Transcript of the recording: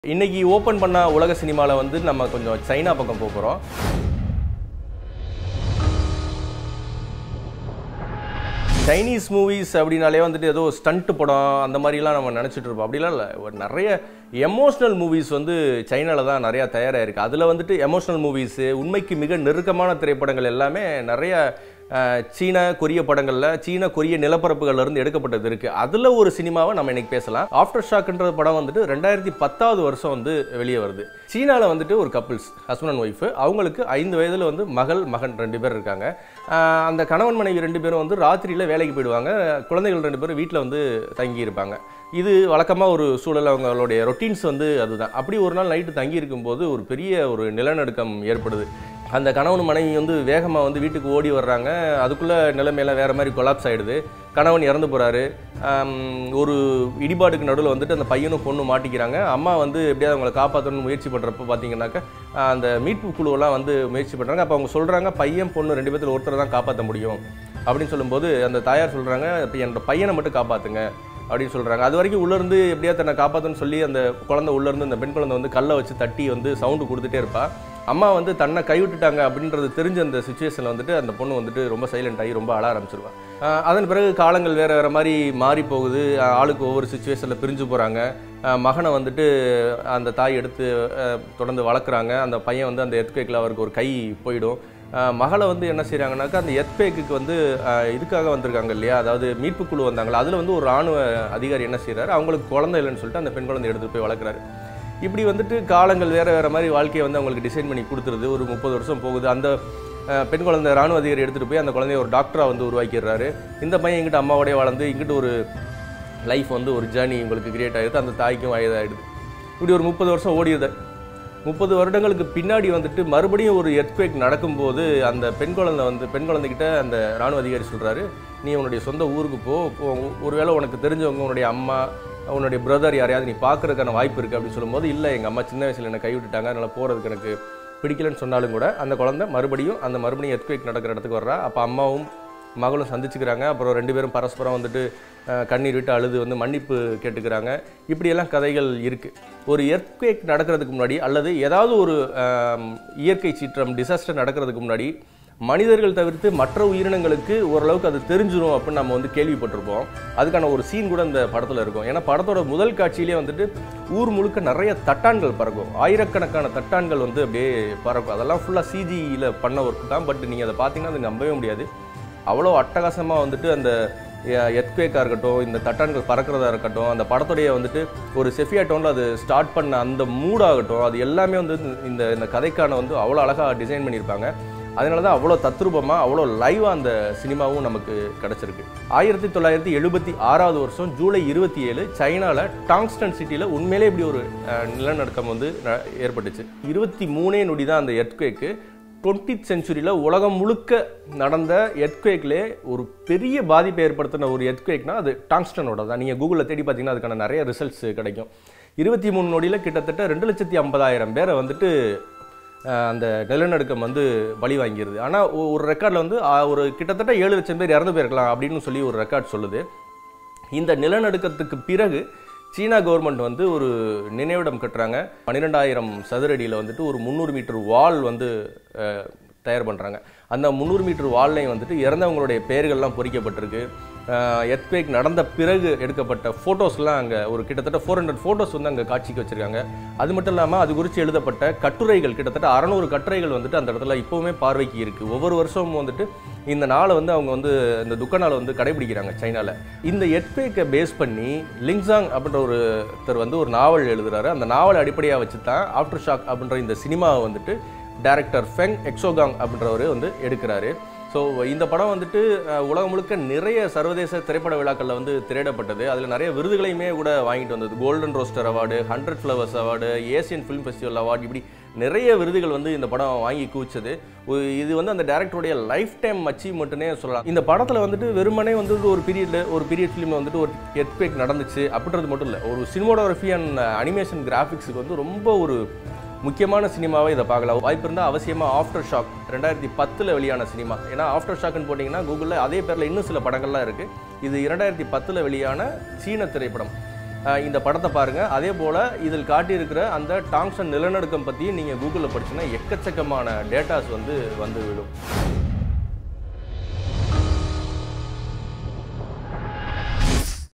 இன்னைக்கு ஓப்பன் பண்ண உலக சினிமாவில் வந்து நம்ம கொஞ்சம் சைனா பக்கம் போக போகிறோம் சைனீஸ் மூவிஸ் அப்படின்னாலே வந்துட்டு ஏதோ ஸ்டண்ட் படம் அந்த மாதிரிலாம் நம்ம நினச்சிட்டு இருப்போம் அப்படிலாம் இல்லை ஒரு நிறைய எமோஷ்னல் மூவிஸ் வந்து சைனாவில் தான் நிறையா தயாராகிருக்கு அதில் வந்துட்டு எமோஷ்னல் மூவிஸு உண்மைக்கு மிக நெருக்கமான திரைப்படங்கள் எல்லாமே நிறைய அஹ், சீன கொரிய படங்களில் சீன கொரிய நிலப்பரப்புகள்ல இருந்து எடுக்கப்பட்டது இருக்குது அதில் ஒரு சினிமாவை நம்ம இன்னைக்கு பேசலாம் ஆஃப்டர் ஷாக்ன்ற படம் வந்துட்டு ரெண்டாயிரத்தி பத்தாவது வருஷம் வந்து வெளியே வருது சீனாவில் வந்துட்டு ஒரு கப்பிள்ஸ் ஹஸ்பண்ட் அண்ட் ஒய்ஃபு அவங்களுக்கு ஐந்து வயதில் வந்து மகள் மகன் ரெண்டு பேர் இருக்காங்க ஆஹ் அந்த கணவன் மனைவி ரெண்டு பேரும் வந்து ராத்திரியில் வேலைக்கு போயிடுவாங்க குழந்தைகள் ரெண்டு பேரும் வீட்டில் வந்து தங்கி இருப்பாங்க இது வழக்கமாக ஒரு சூழல் அவங்களுடைய ரொட்டீன்ஸ் வந்து அதுதான் அப்படி ஒரு நாள் நைட்டு தங்கி இருக்கும்போது ஒரு பெரிய ஒரு நிலநடுக்கம் ஏற்படுது அந்த கணவன் மனைவி வந்து வேகமாக வந்து வீட்டுக்கு ஓடி வர்றாங்க அதுக்குள்ளே நிலைமையெல்லாம் வேறு மாதிரி கொலாப்ஸ் ஆகிடுது கணவன் இறந்து போகிறாரு ஒரு இடிபாடுக்கு நடுவில் வந்துட்டு அந்த பையனும் பொண்ணும் மாட்டிக்கிறாங்க அம்மா வந்து எப்படியாவது அவங்களை காப்பாற்றணும்னு முயற்சி பண்ணுறப்ப பார்த்தீங்கன்னாக்கா ஆஹ் அந்த மீட்பு குழுவெல்லாம் வந்து முயற்சி பண்ணுறாங்க அப்போ அவங்க சொல்கிறாங்க பையன் பொண்ணு ரெண்டு பேர்த்துல ஒருத்தரை தான் காப்பாற்ற முடியும் அப்படின்னு சொல்லும்போது அந்த தாயார் சொல்கிறாங்க இப்போ என்னோட பையனை மட்டும் காப்பாற்றுங்க அப்படின்னு சொல்கிறாங்க அது வரைக்கும் உள்ளேருந்து எப்படியா தன்னை காப்பாற்றுன்னு சொல்லி அந்த குழந்தை உள்ளேருந்து அந்த பெண் குழந்தை வந்து கல்லை வச்சு தட்டி வந்து சவுண்டு கொடுத்துட்டே இருப்பா அம்மா வந்து தன்னை கைவிட்டுட்டாங்க அப்படின்றது தெரிஞ்ச அந்த சுச்சுவேஷனில் வந்துட்டு அந்த பொண்ணு வந்துட்டு ரொம்ப சைலண்ட் ஆகி ரொம்ப அழ ஆரம்பிச்சிருவா ஆஹ் அதன் பிறகு காலங்கள் வேறு வேறு மாதிரி மாறி போகுது ஆஹ் ஆளுக்கு ஒவ்வொரு சுச்சுவேஷனில் பிரிஞ்சு போகிறாங்க மகனை வந்துட்டு அந்த தாய் எடுத்து ஆஹ் தொடர்ந்து வளர்க்குறாங்க அந்த பையன் வந்து அந்த எர்த்குவேக்கில் அவருக்கு ஒரு கை போயிடும் ஆஹ் மகளை வந்து என்ன செய்கிறாங்கனாக்கா அந்த எர்த்குவேக்கு வந்து ஆஹ் இதுக்காக வந்திருக்காங்க இல்லையா அதாவது மீட்பு குழு வந்தாங்களா அதில் வந்து ஒரு ராணுவ அதிகாரி என்ன செய்கிறாரு அவங்களுக்கு குழந்தை இல்லைன்னு சொல்லிட்டு அந்த பெண் குழந்தை எடுத்துகிட்டு போய் வளர்க்குறாரு இப்படி வந்துட்டு காலங்கள் வேறு வேறு மாதிரி வாழ்க்கையை வந்து அவங்களுக்கு டிசைன் பண்ணி கொடுத்துருது ஒரு முப்பது வருஷம் போகுது அந்த அஹ், பெண் குழந்தை ராணுவ அதிகாரி எடுத்துகிட்டு போய் அந்த குழந்தைய ஒரு டாக்டராக வந்து உருவாக்கிடுறாரு இந்த பையன் இங்கிட்ட அம்மாவோடய வளர்ந்து இங்கிட்ட ஒரு லைஃப் வந்து ஒரு ஜேர்னி உங்களுக்கு கிரியேட் ஆகிடுது அந்த தாய்க்கும் வயதாகிடுது இப்படி ஒரு முப்பது வருஷம் ஓடிடுது முப்பது வருடங்களுக்கு பின்னாடி வந்துட்டு மறுபடியும் ஒரு எர்த்குவேக் நடக்கும்போது அந்த பெண் குழந்தை வந்து பெண் குழந்தைகிட்ட அந்த ராணுவ அதிகாரி சொல்கிறாரு நீ உன்னுடைய சொந்த ஊருக்கு போ போ- ஒருவேளை உனக்கு தெரிஞ்சவங்க உன்னுடைய அம்மா உன்னுடைய பிரதர் யாரையாவது நீ பார்க்கறதுக்கான வாய்ப்பு இருக்குது அப்படின்னு சொல்லும்போது இல்லை எங்கள் அம்மா சின்ன வயசில் என்னை கைவிட்டுட்டாங்க அதனால் போகிறதுக்கு எனக்கு பிடிக்கலன்னு சொன்னாலும் கூட அந்த குழந்தை மறுபடியும் அந்த மறுபடியும் எர்த்குவேக் நடக்கிற இடத்துக்கு வர்றா அப்போ அம்மாவும் மகளும் சந்திச்சுக்கிறாங்க அப்புறம் ரெண்டு பேரும் பரஸ்பரம் வந்துட்டு அஹ், கண்ணீர் விட்டு அழுது வந்து மன்னிப்பு கேட்டுக்கிறாங்க இப்படியெல்லாம் கதைகள் இருக்குது ஒரு எர்த்குவேக் நடக்கிறதுக்கு முன்னாடி அல்லது ஏதாவது ஒரு ஆம், இயற்கை சீற்றம் டிசாஸ்டர் நடக்கிறதுக்கு முன்னாடி மனிதர்கள் தவிர்த்து மற்ற உயிரினங்களுக்கு ஓரளவுக்கு அது தெரிஞ்சிரும் அப்படின்னு நம்ம வந்து கேள்விப்பட்டிருப்போம் அதுக்கான ஒரு சீன் கூட இந்த படத்தில் இருக்கும் ஏன்னா படத்தோட முதல் காட்சியிலே வந்துட்டு ஊர் முழுக்க நிறைய தட்டான்கள் பறக்கும் ஆயிரக்கணக்கான தட்டான்கள் வந்து அப்படியே பறக்கும் அதெல்லாம் ஃபுல்லாக சிஜியில் பண்ண ஒர்க் தான் பட் நீங்கள் அதை பார்த்தீங்கன்னா அது நம்பவே முடியாது அவ்வளோ அட்டகாசமாக வந்துட்டு அந்த எத்குவேக்காக இருக்கட்டும் இந்த தட்டான்கள் பறக்கிறதா இருக்கட்டும் அந்த படத்துடைய வந்துட்டு ஒரு செஃபியா டோனில் அது ஸ்டார்ட் பண்ண அந்த மூடாகட்டும் அது எல்லாமே வந்து இந்த இந்த கதைக்கான வந்து அவ்வளோ அழகாக டிசைன் பண்ணியிருப்பாங்க அதனால தான் அவ்வளோ தத்ரூபமாக அவ்வளோ லைவாக அந்த சினிமாவும் நமக்கு கிடச்சிருக்கு ஆயிரத்தி தொள்ளாயிரத்தி எழுபத்தி ஆறாவது வருஷம் ஜூலை இருபத்தி ஏழு சைனாவில் டாங்ஸ்டன் சிட்டியில் உண்மையிலே இப்படி ஒரு அஹ், நிலநடுக்கம் வந்து ந- ஏற்பட்டுச்சு இருபத்தி மூணே நொடி தான் அந்த எர்த்குவேக்கு டுவெண்ட்டித் செஞ்சுரியில் உலகம் முழுக்க நடந்த எர்த்குவேக்லே ஒரு பெரிய பாதிப்பை ஏற்படுத்தின ஒரு எர்த்குவேக்னா அது டாங்ஸ்டனோட தான் நீங்கள் கூகுளில் தேடி பார்த்தீங்கன்னா அதுக்கான நிறைய ரிசல்ட்ஸ் கிடைக்கும் இருபத்தி மூணு நொடியில் கிட்டத்தட்ட ரெண்டு லட்சத்தி ஐம்பதாயிரம் பேரை வந்துட்டு அஹ், அந்த நிலநடுக்கம் வந்து பலி வாங்கிடுது ஆனால் ஒரு ரெக்கார்டில் வந்து அஹ், ஒரு கிட்டத்தட்ட ஏழு லட்சம் பேர் இறந்து போயிருக்கலாம் அப்படின்னு சொல்லி ஒரு ரெக்கார்ட் சொல்லுது இந்த நிலநடுக்கத்துக்கு பிறகு சீனா கவர்மெண்ட் வந்து ஒரு நினைவிடம் கட்டுறாங்க பன்னிரெண்டாயிரம் சதுரடியில் வந்துட்டு ஒரு முந்நூறு மீட்டர் வால் வந்து அஹ், தயார் பண்ணுறாங்க அந்த முந்நூறு மீட்டர் வால்லையும் வந்துட்டு இறந்தவங்களுடைய பெயர்கள்லாம் பொறிக்கப்பட்டிருக்கு எர்த்குவேக் நடந்த பிறகு எடுக்கப்பட்ட ஃபோட்டோஸ்லாம் அங்கே ஒரு கிட்டத்தட்ட ஃபோர் ஹண்ட்ரட் ஃபோட்டோஸ் வந்து அங்கே காட்சிக்கு வச்சுருக்காங்க அது மட்டும் இல்லாமல் அது குறித்து எழுதப்பட்ட கட்டுரைகள் கிட்டத்தட்ட அறநூறு கட்டுரைகள் வந்துட்டு அந்த இடத்துல இப்போவுமே பார்வைக்கு இருக்குது ஒவ்வொரு வருஷமும் வந்துட்டு இந்த நாளை வந்து அவங்க வந்து இந்த துக்க நாளை வந்து கடைபிடிக்கிறாங்க சைனால இந்த எட்பேக்கை பேஸ் பண்ணி லிங்சாங் அப்படின்ற ஒருத்தர் வந்து ஒரு நாவல் எழுதுறாரு அந்த நாவலை அடிப்படையாக வச்சு தான் ஆஃப்டர் ஷாக் அப்படின்ற இந்த சினிமாவை வந்துட்டு டைரக்டர் ஃபெங் எக்ஸோகாங் அப்படின்றவர் வந்து எடுக்கிறாரு ஸோ இந்த படம் வந்துட்டு அஹ், உலகம் முழுக்க நிறைய சர்வதேச திரைப்பட விழாக்களில் வந்து திரையிடப்பட்டது அதில் நிறைய விருதுகளையுமே கூட வாங்கிட்டு வந்தது golden rooster award hundred flowers award Asian film festival award இப்படி நிறைய விருதுகள் வந்து இந்த படம் வாங்கி குவிச்சது ஒரு- இது வந்து அந்த டேரக்டருடைய லைஃப் டைம் அச்சீவ்மெண்ட்னே சொல்லலாம் இந்த படத்தில் வந்துட்டு வெறுமனே வந்து ஒரு பீரியட்ல ஒரு பீரியட் ஃபிலிம் வந்துட்டு ஒரு எர்த்குவேக் நடந்துச்சு அப்படின்றது மட்டும் இல்லை ஒரு சினிமோடோகிராஃபி அண்ட் அனிமேஷன் கிராஃபிக்ஸுக்கு வந்து ரொம்ப ஒரு முக்கியமான சினிமாவை இதை பார்க்கலாம் வாய்ப்பு இருந்தால் அவசியமாக ஆஃப்டர் ஷாக் ரெண்டாயிரத்தி பத்தில் வெளியான சினிமா ஏன்னா ஆஃப்டர் ஷாக்னு போட்டிங்கன்னா கூகுளில் அதே பேரில் இன்னும் சில படங்கள்லாம் இருக்குது இது இரண்டாயிரத்தி பத்தில் வெளியான சீன திரைப்படம் அஹ், இந்த படத்தை பாருங்கள் அதே போல் இதில் காட்டியிருக்கிற அந்த டாங்ஷன் நிலநடுக்கம் பற்றியும் நீங்கள் கூகுளில் படிச்சுன்னா எக்கச்சக்கமான டேட்டாஸ் வந்து வந்து விடும்